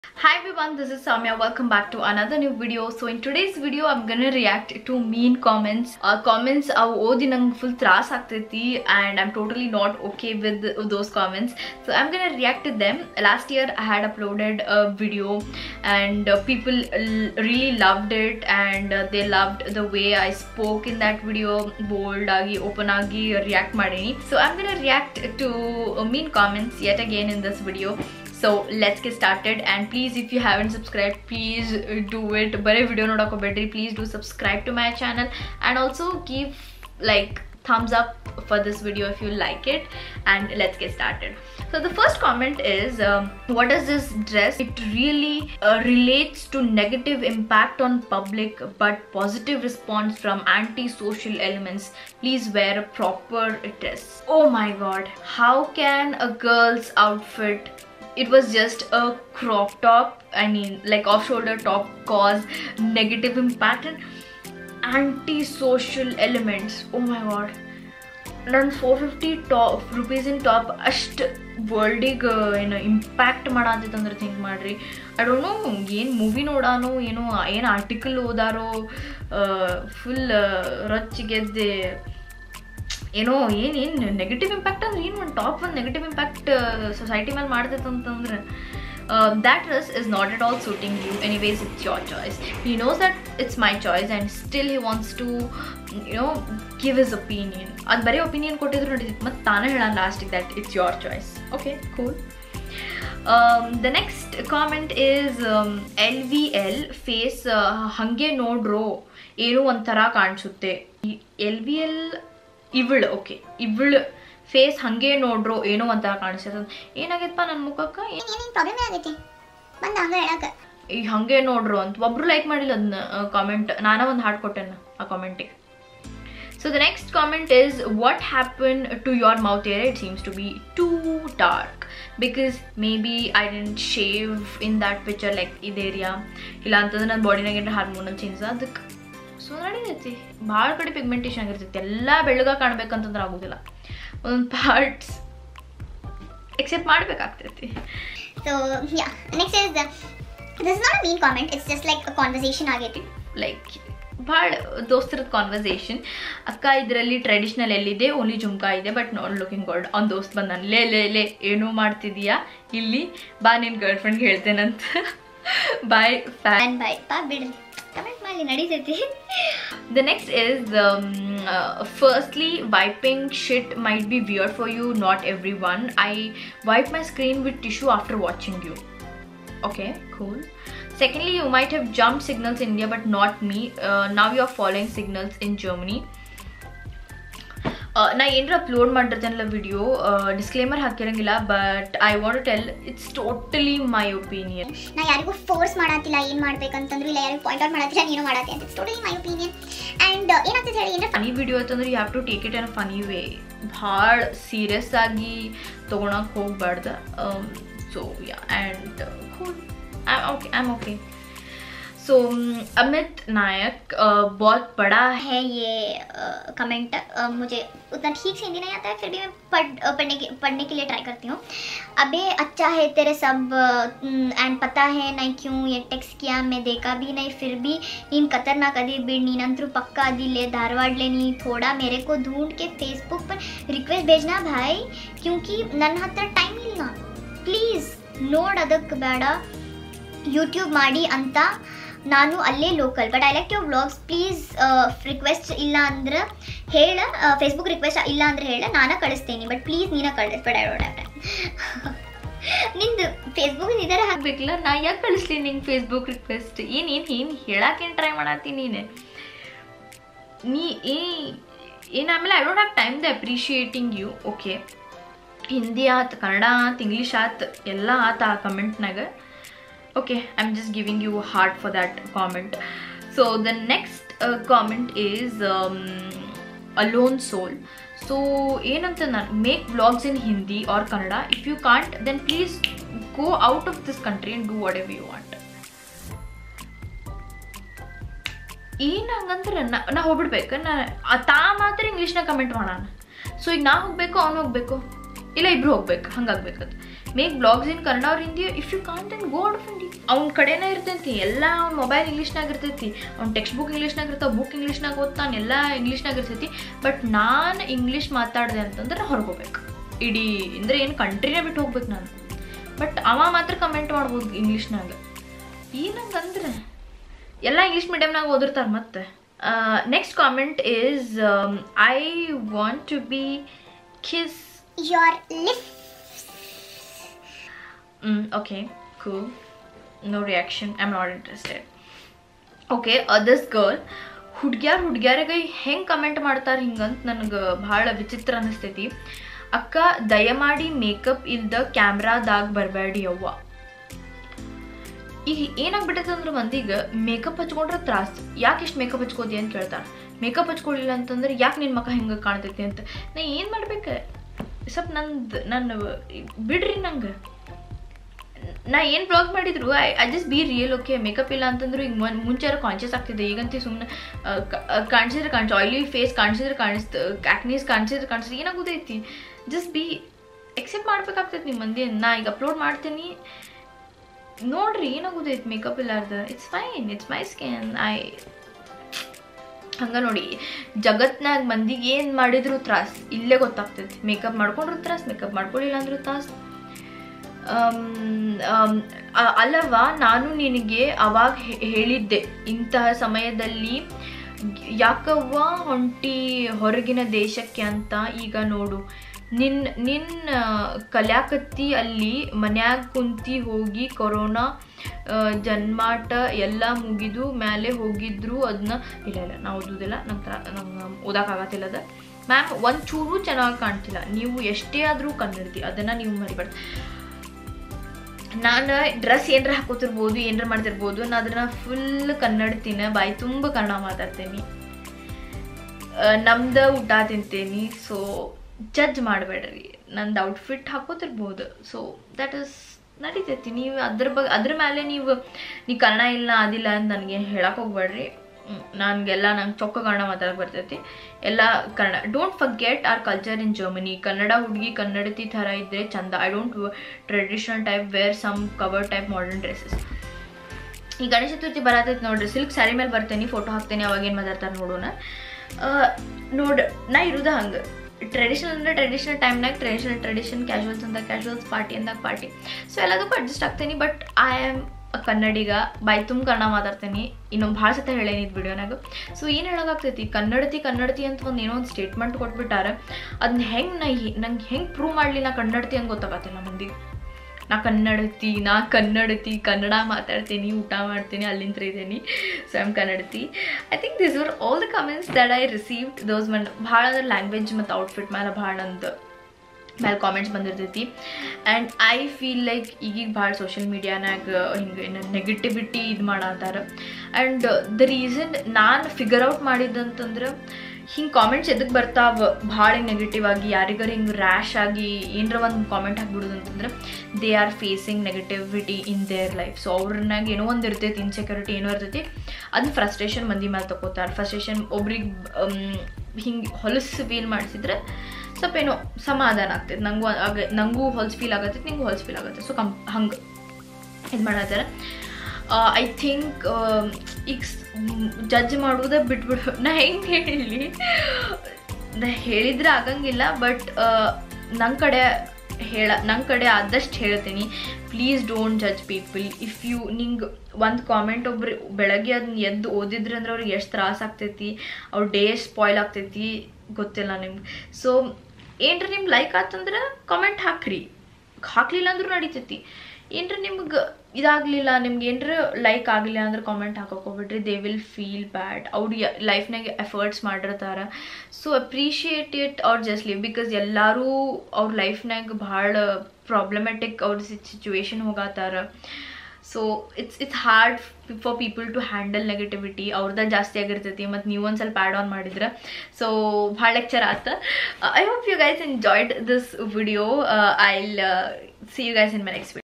Hi everyone, this is Samya. Welcome back to another new video. So in today's video, I'm gonna react to mean comments. Uh, comments ಅವು ಓದಿ ನಂಗೆ full ತ್ರಾಸ್ ಆಗ್ತೈತಿ and I'm totally not okay with those comments. So I'm gonna react to them. Last year I had uploaded a video and uh, people l- really loved it and uh, they loved the way I spoke in that video. Bold ಆಗಿ open ಆಗಿ react ಮಾಡೀನಿ. So I'm gonna react to uh, mean comments yet again in this video. So let's get started and please if you haven't subscribe please do it ಬರೀ video ನೋಡೋಕೋಬೇಡ್ರಿ please do subscribe to my channel and also give like thumbs up for this video if you like it and let's get started so the first comment is um, what is this dress it really uh, relates to negative impact on public but positive response from anti-social elements please wear a proper dress oh my god how can a girl's outfit it was just a crop top i mean like off shoulder top cause negative impact and anti-social elements oh my god ನನ್ನ four fifty top ರುಪೀಸಿನ top ಅಷ್ಟು ವರ್ಲ್ಡಿಗೆ ಏನು impact ಮಾಡತ್ತೈತೆ ಅಂದ್ರೆ think ಮಾಡ್ರಿ I don't know ಏನು movie ನೋಡಾನೋ ಏನೋ ಏನು ಆರ್ಟಿಕಲ್ ಓದಾರೋ ಫುಲ್ ರೊಚ್ಚಿಗೆದ್ದೆ ಏನೋ ಏನು ಏನು ನೆಗೆಟಿವ್ ಇಂಪ್ಯಾಕ್ಟ್ ಅಂದ್ರೆ ಏನು ಒಂದು ಟಾಪ್ ಒಂದು ನೆಗೆಟಿವ್ ಇಂಪ್ಯಾಕ್ಟ್ ಸೊಸೈಟಿ ಮೇಲೆ ಮಾಡ್ತೈತೆ ಅಂತಂದ್ರೆ that dress is not at all suiting you anyways it's your choice he knows that it's my choice and still he wants to you know give his opinion ಅದು ಬರೀ opinion ಕೊಟ್ಟಿದ್ರು ನಡೀತಿತ್ತು ಮತ್ತು ತಾನೇ ಹೇಳ ಲಾಸ್ಟಿಗೆ that it's your choice okay cool the next comment is L V L face ಹಾಗೆ ನೋಡ್ರೋ ಏನೋ ಒಂಥರ ಕಾಣಿಸುತ್ತೆ ಎಲ್ ವಿ ಎಲ್ ಇವಳು ಓಕೆ ಇವಳು ಫೇಸ್ ಹಂಗೆ ನೋಡ್ರೋ ಏನೋ ಒಂಥರ ಕಾಣಿಸ್ತದ ಏನಾಗೈತಪ್ಪ ನನ್ನ ಮುಖಕ್ಕೆ ಏನೇನು ಪ್ರಾಬ್ಲಮ್ ಆಗೈತಿ ಬಂದ ಹಂಗ ಹೇಳಕ ಈಗ ಹಂಗೆ ನೋಡ್ರು ಅಂತ ಒಬ್ರು ಲೈಕ್ ಮಾಡಿಲ್ಲ ಅದನ್ನ ಕಾಮೆಂಟ್ ನಾನ ಒಂದು ಹಾಡು ಕೊಟ್ಟೆನ ಆ ಕಾಮೆಂಟಿಗೆ so the next comment is what happen to your mouth area it seems to be too dark because maybe I didn't shave in that picture like ಇದು ಏರಿಯಾ ಇಲ್ಲ ಅಂತಂದ್ರೆ ನನ್ನ ಬಾಡಿನಾಗ ಹಾರ್ಮೋನಲ್ ಚೇಂಜ್ ಅದಕ್ಕೆ ಸೊ ನಡೀತೈತಿ ಭಾಳ ಕಡೆ pigmentation ಆಗಿರ್ತೈತಿ ಎಲ್ಲ ಬೆಳಗ ಕಾಣ್ಬೇಕಂತಂದ್ರೆ ಆಗೋದಿಲ್ಲ ಒಂದೊಂದು ಪಾರ್ಟ್ಸ್ ಎಕ್ಸೆಪ್ಟ್ ಮಾಡಬೇಕಾಗ್ತೈತಿ so yeah next is this is not a mean comment it's just like a conversation ಆಗೈತಿ ಲೈಕ್ ಭಾಳ ದೋಸ್ತರದ ಕಾನ್ವರ್ಸೇಷನ್ ಅಕ್ಕ ಇದರಲ್ಲಿ ಟ್ರೆಡಿಷ್ನಲ್ ಎಲ್ಲಿದೆ ಓನ್ಲಿ ಜುಮ್ಕಾ ಇದೆ ಬಟ್ ನಾಟ್ ಲುಕಿಂಗ್ ಗೋಲ್ಡ್ ಅವ್ನ ದೋಸ್ತ್ ಬಂದಾನ ಲೇ ಲೇ ಲೇ ಏನೂ ಮಾಡ್ತಿದೀಯಾ ಇಲ್ಲಿ ಬಾ ನಿನ್ನ ಗರ್ಲ್ ಫ್ರೆಂಡ್ಗೆ ಹೇಳ್ತೇನಂತ ಬಾಯ್ ಫ್ಯಾನ್ ಫ್ಯಾನ್ ಬಾಯ್ ಪಾ ಬಿಡ್ರಿ ಕಮೆಂಟ್ ಮಾಡಿ ನಡೀತೈತಿ The next is um, uh, firstly, wiping shit might be weird for you, not everyone. I wipe my screen with tissue after watching you. Okay, cool. Secondly, you might have jumped signals in India, but not me. Uh, now you are following signals in Germany. Uh, ನಾ ಏನಾರ upload ಮಾಡಿರ್ತೇನಲ್ಲ video disclaimer ಹಾಕಿರಂಗಿಲ್ಲ but I want tell it's totally my opinion ನಾ ಯಾರಿಗೂ force ಮಾಡತ್ತಿಲ್ಲ ಏನ್ ಮಾಡ್ಬೇಕಂತಂದ್ರು ಇಲ್ಲ ಯಾರಿಗೂ point out ಮಾಡತ್ತಿಲ್ಲ ನೀನು ಮಾಡತ್ತೆ ಅಂತ it's totally my opinion and ಏನಾಗ್ತದೆ ಹೇಳಿ ಏನಾರ ಫನಿ ವಿಡಿಯೋ ಅಂತಂದ್ರೆ you have to take it in a funny way ಭಾಳ ಸೀರಿಯಸ್ ಆಗಿ ತೊಗೊಳಕ್ಕೆ ಹೋಗ್ಬಾರ್ದು so yeah and okay I am okay so Amit Nayak uh, बहुत बड़ा है है ये कमेंट मुझे उतना ठीक से हिंदी नहीं आता है फिर भी मैं पढ़ अ, पढ़ने के पढ़ने के लिए ट्राई करती हूँ अबे अच्छा है तेरे सब एंड पता है नहीं क्यों ये टेक्स्ट किया मैं देखा भी नहीं फिर भी इन खतरनाक अदी बिड़ नीनंतरू पक्का अदी ले धारवाड़ लेनी थोड़ा मेरे को ढूंढ के फेसबुक पर रिक्वेस्ट भेजना भाई क्योंकि ನನ್ನ ಹತ್ರ ಟೈಮ್ ಇಲ್ಲ ಪ್ಲೀಸ್ ನೋಡ್ ಅದಕ್ಕೆ ಬೇಡ ಯೂಟ್ಯೂಬ್ ಮಾಡಿ ಅಂತ ನಾನು ಅಲ್ಲೇ local but I like your vlogs please request ಇಲ್ಲ ಅಂದ್ರೆ ಹೇಳ ಫೇಸ್ಬುಕ್ ರಿಕ್ವೆಸ್ಟ್ ಇಲ್ಲ ಅಂದ್ರೆ ಹೇಳ ನಾನು ಕಳಿಸ್ತೇನೆ ಬಟ್ ಪ್ಲೀಸ್ ನೀನ ಕಳಿಸ್ಬೇಡ ಐ ಡೋಂಟ್ ಹ್ಯಾವ್ ನಿಂದು ಫೇಸ್ಬುಕ್ ಇದರ ಹಾಕ್ಬೇಕಲ್ಲ ನಾ ಯಾಕೆ ಕಳಿಸ್ಲಿ ನಿಂಗೆ ಫೇಸ್ಬುಕ್ ರಿಕ್ವೆಸ್ಟ್ ಏನು ಏನು ಏನು ಹೇಳಕ್ಕೇನು ಟ್ರೈ ಮಾಡತ್ತಿ ನೀನು ನೀ ಏ ಏನು ಆಮೇಲೆ I don't have time the appreciating you okay Hindi ಆತು ಕನ್ನಡ ಆತು ಇಂಗ್ಲೀಷ್ ಆತು ಎಲ್ಲ ಆತು ಆ ಕಮೆಂಟ್ನಾಗ okay i'm just giving you a heart for that comment so the next uh, comment is um, alone soul so ಏನಂತ ನಾನು make blogs in Hindi or Kannada if you can't then please go out of this country and do whatever you want ಏನು ಹಂಗಂದ್ರೆ ನಾ ನಾ ಹೋಗ್ಬಿಡ್ಬೇಕು ನಾ ಆ ತಾ ಮಾತ್ರ ಇಂಗ್ಲೀಷ್ನಾಗ ಕಮೆಂಟ್ ಮಾಡೋಣ ಸೊ ಈಗ ನಾ ಹೋಗ್ಬೇಕು ಅವ್ನು ಹೋಗ್ಬೇಕು ಇಲ್ಲ ಇಬ್ರು ಹೋಗ್ಬೇಕು ಹಂಗಾಗ್ಬೇಕದು ಮೇಕ್ ಬ್ಲಾಗ್ಸ್ ಇನ್ ಕನ್ನಡ ಅವ್ರ Hindi if you can't then go out of India ಅವ್ನ ಕಡೆನೇ ಇರ್ತೈತಿ ಎಲ್ಲ ಅವ್ನ ಮೊಬೈಲ್ ಇಂಗ್ಲೀಷ್ನಾಗ ಇರ್ತೈತಿ ಅವ್ನ ಟೆಕ್ಸ್ಟ್ ಬುಕ್ ಇಂಗ್ಲೀಷ್ನಾಗ ಇರ್ತಾವ ಬುಕ್ ಇಂಗ್ಲೀಷ್ನಾಗ ಓದ್ತಾನೆ ಎಲ್ಲ ಇಂಗ್ಲೀಷ್ನಾಗ ಇರ್ತೈತಿ ಬಟ್ ನಾನು ಇಂಗ್ಲೀಷ್ ಮಾತಾಡಿದೆ ಅಂತಂದ್ರೆ ಹೊರಗೋಗ್ಬೇಕು ಇಡೀ ಅಂದರೆ ಏನು ಕಂಟ್ರಿನೇ ಬಿಟ್ಟು ಹೋಗ್ಬೇಕು ನಾನು ಬಟ್ ಅವ ಮಾತ್ರ ಕಮೆಂಟ್ ಮಾಡ್ಬೋದು ಇಂಗ್ಲೀಷ್ನಾಗ ಏನಂತಂದ್ರೆ ಎಲ್ಲ ಇಂಗ್ಲೀಷ್ ಮೀಡಿಯಮ್ನಾಗ ಓದಿರ್ತಾರೆ ಮತ್ತೆ next comment is I want to be kiss your lips Mm, okay, cool. No reaction. I'm not interested. Okay this girl ಹುಡ್ಗ್ಯಾರ್ ಹುಡ್ಗ್ಯಾರಿಗೆ ಹೆಂಗೆ ಕಮೆಂಟ್ ಮಾಡ್ತಾರೆ ಹಿಂಗಂತ ನನಗೆ ಭಾಳ ವಿಚಿತ್ರ ಅನಿಸ್ತೈತಿ ಅಕ್ಕ ದಯಮಾಡಿ ಮೇಕಪ್ ಇಲ್ದ ಕ್ಯಾಮ್ರಾದಾಗ ಬರಬೇಡಿ ಅವ್ವ ಈಗ ಏನಾಗ್ಬಿಟ್ಟೈತೆ ಅಂದ್ರೆ ಮಂದಿಗೆ ಮೇಕಪ್ ಹಚ್ಕೊಂಡ್ರೆ ತ್ರಾಸ್ ಯಾಕೆ ಇಷ್ಟು ಮೇಕಪ್ ಹಚ್ಕೋದಿ ಅಂತ ಕೇಳ್ತಾರೆ ಮೇಕಪ್ ಹಚ್ಕೊಳ್ಳಿಲ್ಲ ಅಂತಂದ್ರೆ ಯಾಕೆ ನಿನ್ನ ಮಕ್ಕ ಹಿಂಗೆ ಕಾಣ್ತೈತಿ ಅಂತ ನಾ ಏನು ಮಾಡ್ಬೇಕು ಸ್ವಲ್ಪ ನಂದು ನನ್ನ ಬಿಡ್ರಿ ನಂಗೆ ನಾ ಏನು ಬ್ಲಾಗ್ ಮಾಡಿದ್ರು I I just be real okay makeup ಇಲ್ಲ ಅಂತಂದ್ರು ಈಗ ಮೊನ್ ಮುಂಚೆ ಕಾನ್ಷಿಯಸ್ ಆಗ್ತಿದೆ ಈಗಂತೂ ಸುಮ್ಮನೆ ಕಾಣಿಸಿದ್ರೆ ಕಾಣಿಸ್ ಆಯ್ಲಿ ಫೇಸ್ ಕಾಣಿಸಿದ್ರೆ ಕಾಣಿಸ್ತ ಆಕ್ನೀಸ್ ಕಾಣಿಸಿದ್ರೆ ಕಾಣಿಸಿದ್ರೆ ಏನಾಗೋದೈತಿ ಜಸ್ಟ್ ಬಿ ಎಕ್ಸೆಪ್ಟ್ ಮಾಡ್ಬೇಕಾಗ್ತೈತಿ ನಿಮ್ಮ ಮಂದಿ ನಾ ಈಗ ಅಪ್ಲೋಡ್ ಮಾಡ್ತೀನಿ ನೋಡ್ರಿ ಏನಾಗೋದೈತಿ ಮೇಕಪ್ ಇಲ್ಲಾರ್ದ it's fine it's my skin I ಹಂಗ ನೋಡಿ ಜಗತ್ನಾಗ ಮಂದಿಗೆ ಏನು ಮಾಡಿದ್ರು ತ್ರಾಸ್ ಇಲ್ಲೇ ಗೊತ್ತಾಗ್ತೈತಿ ಮೇಕಪ್ ಮಾಡ್ಕೊಂಡ್ರು ತ್ರಾಸ್ ಮೇಕಪ್ ಮಾಡ್ಕೊಳ್ಳಿಲ್ಲ ಅಂದ್ರೂ ತ್ರಾಸ್ ಅಲ್ಲವ ನಾನು ನಿನಗೆ ಅವಾಗ ಹೇಳಿದ್ದೆ ಇಂತಹ ಸಮಯದಲ್ಲಿ ಯಾಕವ್ವ ಹೊಂಟಿ ಹೊರಗಿನ ದೇಶಕ್ಕೆ ಅಂತ ಈಗ ನೋಡು ನಿನ್ ನಿನ್ನ ಕಲ್ಯಾಕತ್ತಿ ಅಲ್ಲಿ ಮನ್ಯಾಗ ಕುಂತಿ ಹೋಗಿ ಕೊರೋನಾ ಜನ್ಮಾಟ ಎಲ್ಲ ಮುಗಿದು ಮೇಲೆ ಹೋಗಿದ್ರು ಅದನ್ನ ಇಲ್ಲ ಇಲ್ಲ ನಾವು ಓದೋದಿಲ್ಲ ನಂತರ ನಂಗೆ ಓದೋಕ್ಕಾಗತ್ತಿಲ್ಲ ಅದ ಮ್ಯಾಮ್ ಒಂದು ಚೂರು ಚೆನ್ನಾಗಿ ಕಾಣ್ತಿಲ್ಲ ನೀವು ಎಷ್ಟೇ ಆದರೂ ಕನ್ನಡತಿ ಅದನ್ನು ನೀವು ಮರಿಬಾರ್ದು ನಾನು ಡ್ರೆಸ್ ಏನಾರ ಹಾಕೋತಿರ್ಬೋದು ಏನಾರ ಮಾಡ್ತಿರ್ಬೋದು ನಾನು ಅದನ್ನ ಫುಲ್ ಕನ್ನಡತಿನ ಬಾಯಿ ತುಂಬ ಕನ್ನಡ ಮಾತಾಡ್ತೀನಿ ನಮ್ದು ಊಟ ತಿಂತೀನಿ ಸೊ ಜಡ್ಜ್ ಮಾಡಬೇಡ್ರಿ ನಂದು ಔಟ್ಫಿಟ್ ಹಾಕೋತಿರ್ಬೋದು ಸೊ ದಟ್ ಇಸ್ ನಡೀತೈತಿ ನೀವು ಅದ್ರ ಬಗ್ಗೆ ಅದ್ರ ಮೇಲೆ ನೀವು ನೀವು ಕನ್ನಡ ಇಲ್ಲ ಅದಿಲ್ಲ ಅಂತ ನನಗೆ ಹೇಳಕ್ಕೆ ಹೋಗ್ಬೇಡ್ರಿ ನನಗೆಲ್ಲ ನಂಗೆ ಚೊಕ್ಕ ಕನ್ನಡ ಮಾತಾಡಕ್ಕೆ ಬರ್ತೈತಿ ಎಲ್ಲ Kannada don't forget our culture in Germany Kannada ಹುಡುಗಿ ಕನ್ನಡತಿ ಥರ ಇದ್ದರೆ ಚಂದ I don't traditional type wear some cover type modern dresses ಈ ಗಣೇಶ ಚತುರ್ಥಿ ಬರತೈತಿ ನೋಡ್ರಿ ಸಿಲ್ಕ್ ಸ್ಯಾರಿ ಮೇಲೆ ಬರ್ತೇನೆ ಫೋಟೋ ಹಾಕ್ತೇನೆ ಅವಾಗ ಏನು ಮಾತಾಡ್ತಾರೆ ನೋಡೋಣ ನೋಡ್ ನಾ ಇರೋದು ಹಂಗೆ ಟ್ರೆಡಿಷನಲ್ ಅಂದರೆ ಟ್ರೆಡಿಷನಲ್ ಟೈಮ್ನಾಗ ಟ್ರೆಡಿಷನಲ್ ಟ್ರೆಡಿಷನ್ ಕ್ಯಾಶುವಲ್ಸ್ ಅಂದಾಗ ಕ್ಯಾಶುವಲ್ಸ್ ಪಾರ್ಟಿ ಅಂದಾಗ ಪಾರ್ಟಿ ಸೊ ಎಲ್ಲದಕ್ಕೂ ಅಡ್ಜಸ್ಟ್ ಆಗ್ತೀನಿ ಬಟ್ ಐ ಆಮ್ ಕನ್ನಡಿಗ ಬಾಯಿ ತುಂಬ ಕನ್ನಡ ಮಾತಾಡ್ತೀನಿ ಇನ್ನೊಂದು ಭಾಳ ಸತ ಹೇಳೇನಿ ಇದು ವಿಡಿಯೋನಾಗ ಸೊ ಏನು ಹೇಳೋಕ್ಕಾಗ್ತೈತಿ ಕನ್ನಡತಿ ಕನ್ನಡತಿ ಅಂತ ಒಂದು ಏನೋ ಒಂದು ಸ್ಟೇಟ್ಮೆಂಟ್ ಕೊಟ್ಬಿಟ್ಟಾರ ಅದನ್ನ ಹೆಂಗೆ ನಾ ನಂಗೆ ಹೆಂಗೆ ಪ್ರೂವ್ ಮಾಡಲಿ ನಾ ಕನ್ನಡತಿ ಅಂತ ಗೊತ್ತಾಗತ್ತಿಲ್ಲ ಮಂದಿಗೆ ನಾ ಕನ್ನಡತಿ ನಾ ಕನ್ನಡತಿ ಕನ್ನಡ ಮಾತಾಡ್ತೀನಿ ಊಟ ಮಾಡ್ತೀನಿ ಅಲ್ಲಿಂದ ಇದ್ದೀನಿ ಸೊ ಐಮ್ ಕನ್ನಡತಿ I think this were all the comments that I received those man ಭಾಳ ಅಂದ್ರೆ ಲ್ಯಾಂಗ್ವೇಜ್ ಮತ್ತು ಔಟ್ಫಿಟ್ ಮೇಲೆ ಭಾಳ ಅಂದು ಮೇಲೆ ಕಾಮೆಂಟ್ಸ್ ಬಂದಿರ್ತೈತಿ ಆ್ಯಂಡ್ ಐ ಫೀಲ್ ಲೈಕ್ ಈಗೀಗ ಭಾಳ ಸೋಷಿಯಲ್ ಮೀಡಿಯಾನಾಗ ಹಿಂಗೆ ನೆಗೆಟಿವಿಟಿ ಇದು ಮಾಡತ್ತಾರ ಆ್ಯಂಡ್ ದ ರೀಸನ್ ನಾನು ಫಿಗರ್ ಔಟ್ ಮಾಡಿದ್ದಂತಂದ್ರೆ ಹಿಂಗೆ ಕಾಮೆಂಟ್ಸ್ ಎದಕ್ಕೆ ಬರ್ತಾವ ಭಾಳ ಹಿಂಗೆ ನೆಗೆಟಿವ್ ಆಗಿ ಯಾರಿಗಾರ ಹಿಂಗೆ ರ್ಯಾಶ್ ಆಗಿ ಏನರ ಒಂದು ಕಾಮೆಂಟ್ ಹಾಕ್ಬಿಡೋದು ಅಂತಂದ್ರೆ they are facing negativity in their life so ಅವ್ರನ್ನಾಗ ಏನೋ ಒಂದು ಇರ್ತೈತಿ ಇನ್ಸೆಕ್ಯೂರಿಟಿ ಏನೋ ಇರ್ತೈತಿ ಅದನ್ನ ಫ್ರಸ್ಟ್ರೇಷನ್ ಮಂದಿ ಮೇಲೆ ತಗೋತಾರೆ ಫ್ರಸ್ಟ್ರೇಷನ್ ಒಬ್ರಿಗೆ ಹಿಂಗೆ ಹೊಲಸು ಫೀಲ್ ಮಾಡಿಸಿದ್ರೆ ಸ್ವಲ್ಪ ಏನೋ ಸಮಾಧಾನ ಆಗ್ತೈತೆ ನಂಗೂ ಆಗ ನನಗೂ ಹೊಲ್ಸ್ ಫೀಲ್ ಆಗತ್ತೈತೆ ನಿಂಗೂ ಹೊಲ್ಸ್ ಫೀಲ್ ಆಗುತ್ತೆ ಸೊ ಕಂ ಹಂಗೆ ಇದು ಮಾಡತ್ತಾರೆ ಐ ಥಿಂಕ್ ಈಗ ಜಡ್ಜ್ ಮಾಡೋದೇ ಬಿಟ್ಬಿಡು ನಾ ಹೆಂಗೆ ಹೇಳಿ ನಾ ಹೇಳಿದ್ರೆ ಆಗಂಗಿಲ್ಲ ಬಟ್ ನನ್ನ ಕಡೆ ಹೇಳ ನನ್ನ ಕಡೆ ಆದಷ್ಟು ಹೇಳ್ತೀನಿ please don't judge people if you ನಿಂಗೆ ಒಂದು ಕಾಮೆಂಟ್ ಒಬ್ರು ಬೆಳಗ್ಗೆ ಅದನ್ನ ಎದ್ದು ಓದಿದ್ರೆ ಅಂದ್ರೆ ಅವ್ರಿಗೆ ಎಷ್ಟು ತ್ರಾಸ ಆಗ್ತೈತಿ ಅವ್ರ ಡೇ ಸ್ಪಾಯ್ಲ್ ಆಗ್ತೈತಿ ಗೊತ್ತಿಲ್ಲ ನಿಮ್ಗೆ ಸೊ ಏನ್ರ ನಿಮ್ಗೆ ಲೈಕ್ ಆತಂದ್ರೆ ಕಾಮೆಂಟ್ ಹಾಕ್ರಿ ಹಾಕ್ಲಿಲ್ಲ ಅಂದ್ರೂ ನಡೀತೈತಿ ಏನ್ರ ನಿಮ್ಗೆ ಇದಾಗಲಿಲ್ಲ ನಿಮ್ಗೆ ಏನರ ಲೈಕ್ ಆಗಲಿಲ್ಲ ಅಂದ್ರೆ ಕಾಮೆಂಟ್ ಹಾಕೋಕೆ ಹೋಗ್ಬಿಡ್ರಿ ದೇ ವಿಲ್ ಫೀಲ್ ಬ್ಯಾಡ್ ಅವ್ರು ಲೈಫ್ನಾಗ ಎಫರ್ಟ್ಸ್ ಮಾಡಿರ್ತಾರೆ ಸೊ ಅಪ್ರಿಷಿಯೇಟ್ ಇಟ್ ಅವ್ರು ಜಸ್ಟ್ ಲಿವ್ ಬಿಕಾಸ್ ಎಲ್ಲರೂ ಅವ್ರ ಲೈಫ್ನಾಗ ಭಾಳ ಪ್ರಾಬ್ಲಮೆಟಿಕ್ ಅವ್ರ ಸಿಚುವೇಶನ್ ಹೋಗತ್ತಾರ so it's it's hard for people to handle negativity ಅವ್ರದ್ದು ಜಾಸ್ತಿ ಆಗಿರ್ತೈತಿ ಮತ್ತು ನೀವು ಒಂದು ಸ್ವಲ್ಪ ಆ್ಯಡ್ ಆನ್ ಮಾಡಿದ್ರೆ ಸೊ ಭಾಳ ಲೆಕ್ಚರ್ ಆತ I hope you guys enjoyed this video I see you guys in my next